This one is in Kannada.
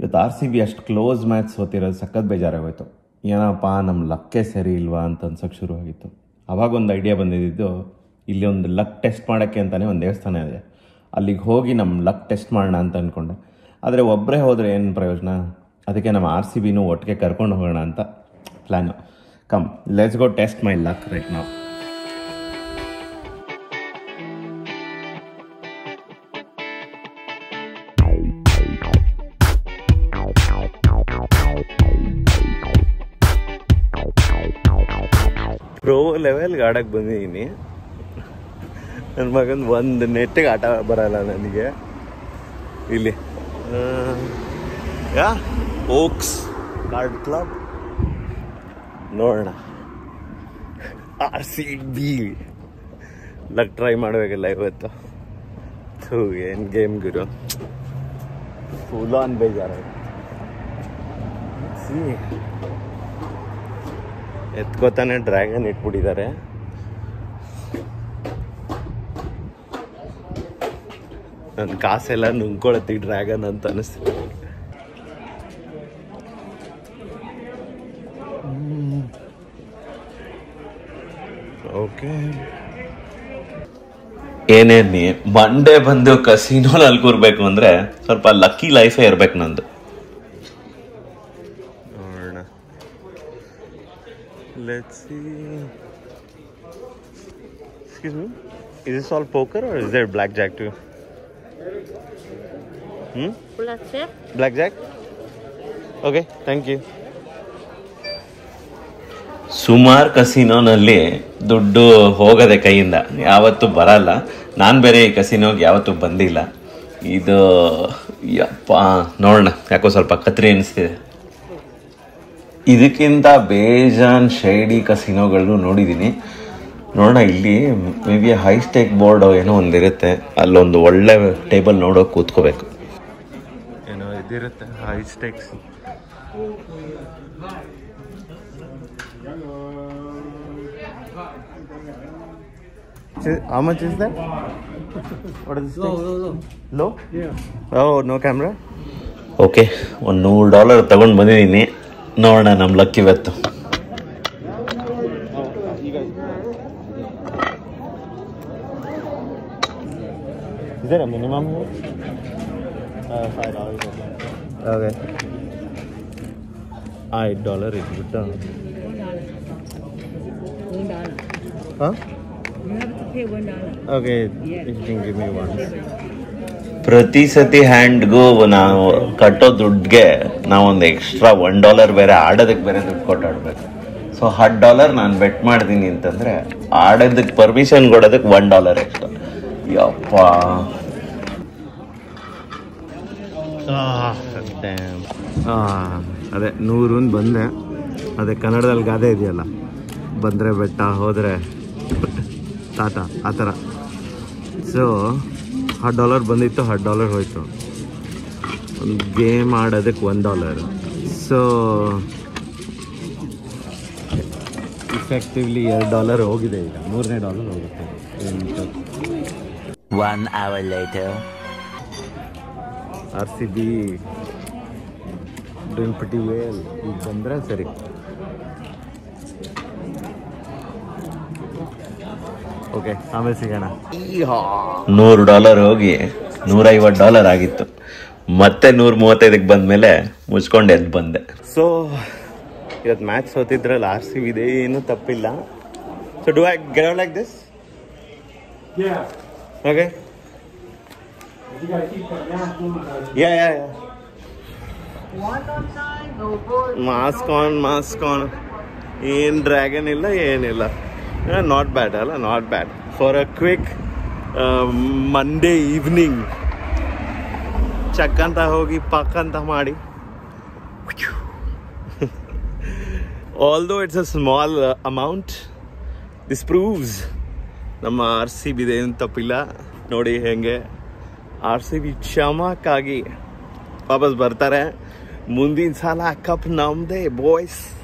ಇವತ್ತು ಆರ್ ಸಿ ಬಿ ಅಷ್ಟು ಕ್ಲೋಸ್ ಮ್ಯಾಚ್ ಸೋತಿರೋದು ಸಖತ್ ಬೇಜಾರಾಗೋಯ್ತು ಏನಪ್ಪ ನಮ್ಮ ಲಕ್ಕೇ ಸರಿ ಇಲ್ವಾ ಅಂತ ಅನ್ಸೋಕ್ಕೆ ಶುರು ಆಗಿತ್ತು ಅವಾಗ ಒಂದು ಐಡಿಯಾ ಬಂದಿದ್ದು ಇಲ್ಲಿ ಒಂದು ಲಕ್ ಟೆಸ್ಟ್ ಮಾಡೋಕ್ಕೆ ಅಂತಲೇ ಒಂದು ದೇವಸ್ಥಾನ ಇದೆ ಅಲ್ಲಿಗೆ ಹೋಗಿ ನಮ್ಮ ಲಕ್ ಟೆಸ್ಟ್ ಮಾಡೋಣ ಅಂತ ಅಂದ್ಕೊಂಡೆ ಆದರೆ ಒಬ್ಬರೇ ಹೋದರೆ ಏನು ಪ್ರಯೋಜನ ಅದಕ್ಕೆ ನಮ್ಮ ಆರ್ ಸಿ ಬಿನೂ ಒಟ್ಟಿಗೆ ಕರ್ಕೊಂಡು ಹೋಗೋಣ ಅಂತ plan come let's go test my luck right ನಾವು ಪ್ರೋ ಲೆವೆಲ್ಗೆ ಆಡಕ್ಕೆ ಬಂದಿದ್ದೀನಿ ನನ್ನ ಮಗನ ಒಂದು ನೆಟ್ಟಿಗೆ ಆಟ ಬರಲ್ಲ ನನಗೆ ಇಲ್ಲಿ ಆ, ಯಾ ಓಕ್ಸ್ ಕಾರ್ಡ್ ಕ್ಲಬ್ ನೋಡೋಣ R C B luck try ಮಾಡಬೇಕಲ್ಲ ಇವತ್ತು ಥೂ ಏನು ಗೇಮ್ ಗುರು ಫುಲ್ ಆನ್ ಬೇಜಾರ ಸಿ ಎತ್ಕೋತಾನೆ ಡ್ರ್ಯಾಗನ್ ಇಟ್ಬಿಟ್ಟಿದ್ದಾರೆ ನನ್ನ ಕಾಸೆಲ್ಲ ನುಂಗ್ಕೊಳತ್ತಿ ಡ್ರ್ಯಾಗನ್ ಅಂತ ಅನಿಸ್ತಿದೆ ಓಕೆ ಏನೇನಿ ಮಂಡೇ ಬಂದು ಕಸಿನೋನಲ್ಲಿ ಕೂರ್ಬೇಕು ಅಂದ್ರೆ ಸ್ವಲ್ಪ ಲಕ್ಕಿ ಲೈಫೇ ಇರ್ಬೇಕು ನಂದು ನೋಡೋಣ let's see excuse me is this all poker or is there blackjack too hmm Black chef? Blackjack okay thank you ಸುಮಾರು ಕಸಿನೋನಲ್ಲಿ ದುಡ್ಡು ಹೋಗದೆ ಕೈಯಿಂದ ಯಾವತ್ತೂ ಬರಲ್ಲ ನಾನು ಬೇರೆ ಈ ಕಸಿನೋಗೆ ಯಾವತ್ತೂ ಬಂದಿಲ್ಲ ಇದು ಯಪ್ಪ ನೋಡೋಣ ಯಾಕೋ ಸ್ವಲ್ಪ ಕತ್ರಿ ಅನಿಸ್ತಿದೆ ಇದಕ್ಕಿಂತ ಬೇಜಾನ್ ಶೈಡಿ ಕಸಿನೋಗಳು ನೋಡಿದ್ದೀನಿ ನೋಡೋಣ ಇಲ್ಲಿ maybe high stake board ಏನೋ ಒಂದಿರುತ್ತೆ ಅಲ್ಲೊಂದು ಒಳ್ಳೆ ಟೇಬಲ್ ನೋಡೋಕೆ ಕೂತ್ಕೋಬೇಕು ಏನೋ ಇದಿರುತ್ತೆ high stakes How much is that? What is this? Low, low, low. Low? Yeah. Oh, no camera? Okay ಒಂದು ನೂರು ಡಾಲರ್ ತಗೊಂಡು ಬಂದಿದ್ದೀನಿ ನೋಡೋಣ ನಮ್ಮ ಲಕ್ ಇವತ್ತು Is there a minimum here? Uh, five dollars. Okay. ಐದು ಡಾಲರ್ ಇಟ್ಬಿಟ್ಟು One dollar. ಹಾಂ You have to pay one dollar. Okay give me one ಪ್ರತಿ ಸತಿ ಹ್ಯಾಂಡ್ಗೂ ನಾವು ಕಟ್ಟೋ ದುಡ್ಡಿಗೆ ನಾವೊಂದು ಎಕ್ಸ್ಟ್ರಾ ಒನ್ ಡಾಲರ್ ಬೇರೆ ಆಡೋದಕ್ಕೆ ಬೇರೆ ದುಡ್ಡು ಕೊಟ್ಟು ಆಡ್ಬೇಕು ಸೊ ಹತ್ತು ಡಾಲರ್ ನಾನು ಬೆಟ್ ಮಾಡ್ತೀನಿ ಅಂತಂದರೆ ಆಡೋದಕ್ಕೆ ಪರ್ಮಿಷನ್ ಕೊಡೋದಕ್ಕೆ ಒನ್ ಡಾಲರ್ ಎಕ್ಸ್ಟ್ರಾ ಯಪ್ಪ ಅದೇ ನೂರೂನ್ ಬಂದೆ ಅದೇ ಕನ್ನಡದಲ್ಲಿ ಗಾದೆ ಇದೆಯಲ್ಲ ಬಂದರೆ ಬೆಟ್ಟ ಹೋದರೆ ತಾತ ಆ ಥರ ಸೊ ಹತ್ತು ಡಾಲರ್ ಬಂದಿತ್ತು ಹತ್ತು ಡಾಲರ್ ಹೋಯ್ತು ಒಂದು ಗೇಮ್ ಆಡೋದಕ್ಕೆ ಒನ್ ಡಾಲರ್ ಸೊ ಇಫೆಕ್ಟಿವ್ಲಿ ಎರಡು ಡಾಲರ್ ಹೋಗಿದೆ ಈಗ ಮೂರನೇ ಡಾಲರ್ ಹೋಗುತ್ತೆ ಎಂಟು One hour later. R C B doing pretty well ಈಗ ಬಂದರೆ ಸರಿ ಓಕೆ ಆಮೇಲೆ ಸಿಗೋಣ ನೂರು ಡಾಲರ್ ಹೋಗಿ ನೂರೈವತ್ತು ಡಾಲರ್ ಆಗಿತ್ತು ಮತ್ತೆ ನೂರ ಮೂವತ್ತೈದಕ್ಕೆ ಬಂದಮೇಲೆ ಮುಚ್ಕೊಂಡು ಎದ್ದು ಬಂದೆ ಸೊ ಇವತ್ತು ಮ್ಯಾಚ್ ಸೋತಿದ್ರಲ್ಲಿ ಆರ್ ಸಿ ಇದೆ ಏನೂ ತಪ್ಪಿಲ್ಲ so do I get like this okay yeah yeah yeah mask on mask on ಏನು ಡ್ರ್ಯಾಗನ್ ಇಲ್ಲ ಏನಿಲ್ಲ ನಾಟ್ ಬ್ಯಾಡ್ ಅಲ್ಲ not bad for a quick Monday evening ಚಕ್ ಅಂತ ಹೋಗಿ ಪಕ್ ಅಂತ ಮಾಡಿ although it's a small amount this proves ನಮ್ಮ ಆರ್ ಸಿ ಬಿದೆ ಏನು ತಪ್ಪಿಲ್ಲ ನೋಡಿ ಹೆಂಗೆ ಆರ್ ಸಿ ಬಿ ಕ್ಷಮಕ್ಕಾಗಿ ವಾಪಸ್ ಬರ್ತಾರೆ ಮುಂದಿನ ಸಲ ಕಪ್ ನಮ್ದೇ ಬಾಯ್ಸ್